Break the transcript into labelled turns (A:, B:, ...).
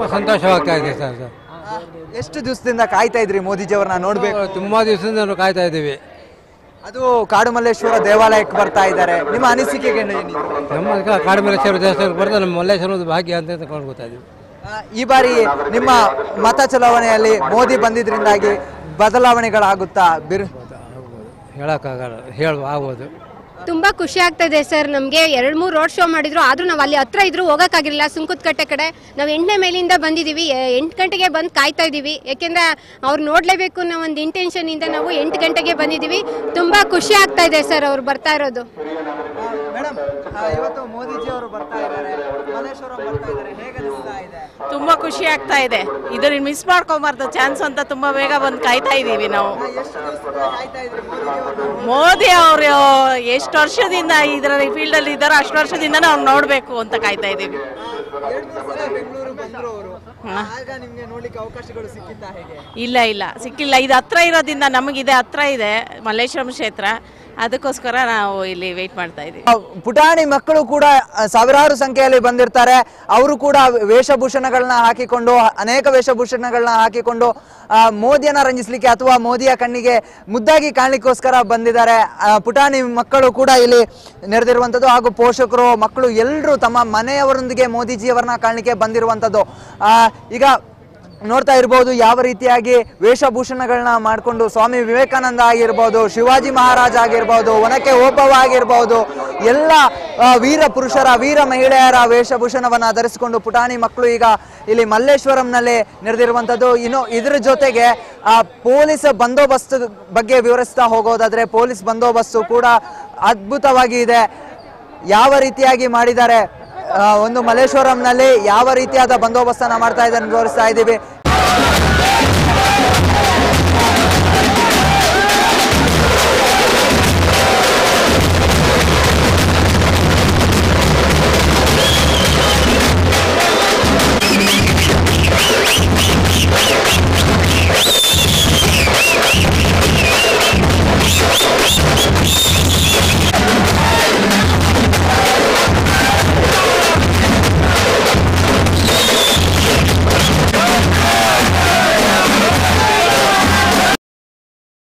A: ತುಂಬ ಸಂತೋಷವಾಗ್ತಾ ಇದೆ sir sir
B: ಎಷ್ಟು ದಿವಸದಿಂದ ಕಾಯ್ತಾ ಇದ್ರಿ ಮೋದಿಜಿ ಅವ್ರನ್ನ ನೋಡ್ಬೇಕು
A: ತುಂಬ ದಿವಸದಿಂದ ನಾವು ಕಾಯ್ತಾ ಇದ್ದೀವಿ
B: ಅದು ಕಾಡುಮಲ್ಲೇಶ್ವರ ದೇವಾಲಯಕ್ಕೆ ಬರ್ತಾ ಇದ್ದಾರೆ ನಿಮ್ಮ ಅನಿಸಿಕೆಗೆ ಏನಿದೆ?
A: ನಮ್ಮ ಕ- ಕಾಡುಮಲ್ಲೇಶ್ವರ ದೇವಸ್ಥಾನಕ್ಕೆ ಬರ್ತಾ ನಮ್ಮ ಮಲ್ಲೇಶ್ವರದ ಭಾಗ್ಯ ಅಂತ ತಗೊಂಡು ಗೊತ್ತಾ ಇದ್ದೀವಿ
B: ಆ, ಈ ಬಾರಿ ನಿಮ್ಮ ಮತ ಚಲಾವಣೆಯಲ್ಲಿ ಮೋದಿ ಬಂದಿದ್ರಿಂದಾಗಿ ಬದಲಾವಣೆಗಳಾಗುತ್ತಾ ಬಿರು
A: ಹೇಳೋಕ್ಕಾಗಲ್ಲ ಹೇಳ ಆಗ್ಬೋದು
C: ತುಂಬಾ ಖುಷಿ ಆಗ್ತಾ ಇದೆ ಸರ್ ನಮಗೆ ಎರಡು ಮೂರು ರೋಡ್ ಶೋ ಮಾಡಿದ್ರು ಆದ್ರೂ ನಾವು ಅಲ್ಲಿ ಹತ್ರ ಇದ್ರು ಹೋಗೋಕ್ಕಾಗಿರಲಿಲ್ಲ ಸುಂಕುತ್ಕಟ್ಟೆ ಕಡೆ ನಾವು ಎಂಟನೇ ಮೇಲಿಂದ ಬಂದಿದ್ದೀವಿ ಎಂಟು ಗಂಟೆಗೆ ಬಂದು ಕಾಯ್ತಾ ಇದ್ದೀವಿ ಯಾಕೆಂದ್ರೆ ಅವ್ರು ನೋಡಲೇಬೇಕು ಅನ್ನೋ ಒಂದು ಇಂಟೆನ್ಷನ್ ಇಂದ ನಾವು ಎಂಟು ಗಂಟೆಗೆ ಬಂದಿದ್ದೀವಿ ತುಂಬಾ ಖುಷಿ ಆಗ್ತಾ ಇದೆ ಸರ್ ಅವ್ರು ಬರ್ತಾ ಇರೋದು
B: ಮೇಡಮ್ ಇವತ್ತು ಮೋದಿಜಿ ಅವರು ಬರ್ತಾ ಇದ್ದಾರೆ ಮಲ್ಲೇಶ್ವರಂ ಬರ್ತಾ ಇದ್ದಾರೆ ಹೇಗೆ ಅನಿಸ್ತಾ ಇದೆ
D: ತುಂಬಾ ಖುಷಿ ಆಗ್ತಾ ಇದೆ ಇದನ್ನ ಮಿಸ್ ಮಾಡ್ಕೊಂಬಾರ್ದು ಚಾನ್ಸ್ ಅಂತ ತುಂಬಾ ಬೇಗ ಬಂದು ಕಾಯ್ತಾ ಇದೀವಿ ನಾವು
B: ಎಷ್ಟು ದಿವಸದಿಂದ ಕಾಯ್ತಾ ಇದ್ರಿ ಮೋದಿಜಿ ಅವ್ರನ್ನ
D: ಮೋದಿ ಅವರು ಎಷ್ಟು ವರ್ಷದಿಂದ ಇದರಲ್ಲಿ ಫೀಲ್ಡ್ ಅಲ್ಲಿ ಇದ್ದಾರೋ ಅಷ್ಟು ವರ್ಷದಿಂದ ನಾವು ನೋಡ್ಬೇಕು ಅಂತ ಕಾಯ್ತಾ ಇದೀವಿ
B: ಎರಡು ಮೂರು ಸಲ ಬೆಂಗಳೂರು ಬಂದ್ರು ಅವರು ಆಗ ನಿಮ್ಗೆ ನೋಡ್ಲಿಕ್ಕೆ ಅವಕಾಶಗಳು ಸಿಕ್ಕಿತ್ತಾ ಹೇಗೆ
D: ಇಲ್ಲ ಇಲ್ಲ ಸಿಕ್ಕಿಲ್ಲ ಇದು ಹತ್ರ ಇರೋದ್ರಿಂದ ನಮಗಿದೆ ಹತ್ರ ಇದೆ ಮಲ್ಲೇಶ್ವರಂ ಕ್ಷೇತ್ರ ಅದಕ್ಕೋಸ್ಕರ ನಾವು ಇಲ್ಲಿ ವೆಯ್ಟ್ ಮಾಡ್ತಾ ಇದೀವಿ
B: ಆ, ಪುಟಾಣಿ ಮಕ್ಕಳು ಕೂಡ ಆ, ಸಾವಿರಾರು ಸಂಖ್ಯೆಯಲ್ಲಿ ಬಂದಿರ್ತಾರೆ ಅವರು ಕೂಡ ವೇಷಭೂಷಣಗಳನ್ನ ಹಾಕಿಕೊಂಡು ಅನೇಕ ವೇಷಭೂಷಣಗಳನ್ನ ಹಾಕಿಕೊಂಡು ಆ, ಮೋದಿಯನ್ನ ರಂಜಿಸ್ಲಿಕ್ಕೆ ಅಥವಾ ಮೋದಿಯ ಕಣ್ಣಿಗೆ ಮುದ್ದಾಗಿ ಕಾಣ್ಲಿಕ್ಕೋಸ್ಕರ ಬಂದಿದ್ದಾರೆ ಆ, ಪುಟಾಣಿ ಮಕ್ಕಳು ಕೂಡ ಇಲ್ಲಿ ನೆರೆದಿರುವಂಥದ್ದು ಹಾಗೂ ಪೋಷಕರು ಮಕ್ಕಳು ಎಲ್ಲರೂ ತಮ್ಮ ಮನೆಯವರೊಂದಿಗೆ ಮೋದಿಜಿಯವರನ್ನ ಕಾಣಲಿಕ್ಕೆ ಬಂದಿರುವಂಥದ್ದು ಆ, ಈಗ ನೋಡ್ತಾ ಇರ್ಬೋದು ಯಾವ ರೀತಿಯಾಗಿ ವೇಷಭೂಷಣಗಳನ್ನ ಮಾಡಿಕೊಂಡು ಸ್ವಾಮಿ ವಿವೇಕಾನಂದ ಆಗಿರ್ಬೋದು ಶಿವಾಜಿ ಮಹಾರಾಜ ಆಗಿರ್ಬೋದು ಒನಕೆ ಓಬವ್ವ ಆಗಿರ್ಬೋದು ಎಲ್ಲ ಆ, ವೀರ ಪುರುಷರ ವೀರ ಮಹಿಳೆಯರ ವೇಷಭೂಷಣವನ್ನ ಧರಿಸಿಕೊಂಡು ಪುಟಾಣಿ ಮಕ್ಕಳು ಈಗ ಇಲ್ಲಿ ಮಲ್ಲೇಶ್ವರಂನಲ್ಲಿ ನೆರೆದಿರುವಂಥದ್ದು ಇನ್ನು ಇದರ ಜೊತೆಗೆ ಆ ಪೊಲೀಸ್ ಬಂದೋಬಸ್ತ್ ಬಗ್ಗೆ ವಿವರಿಸ್ತಾ ಹೋಗೋದಾದ್ರೆ ಪೊಲೀಸ್ ಬಂದೋಬಸ್ತು ಕೂಡ ಅದ್ಭುತವಾಗಿ ಇದೆ ಯಾವ ರೀತಿಯಾಗಿ ಮಾಡಿದ್ದಾರೆ ಆ, ಒಂದು ಮಲ್ಲೇಶ್ವರಂನಲ್ಲಿ ಯಾವ ರೀತಿಯಾದ ಬಂದೋಬಸ್ತನ್ನ ಮಾಡ್ತಾ ಇದ್ದಾರೆ ವಿವರಿಸ್ತಾ ಇದ್ದೀವಿ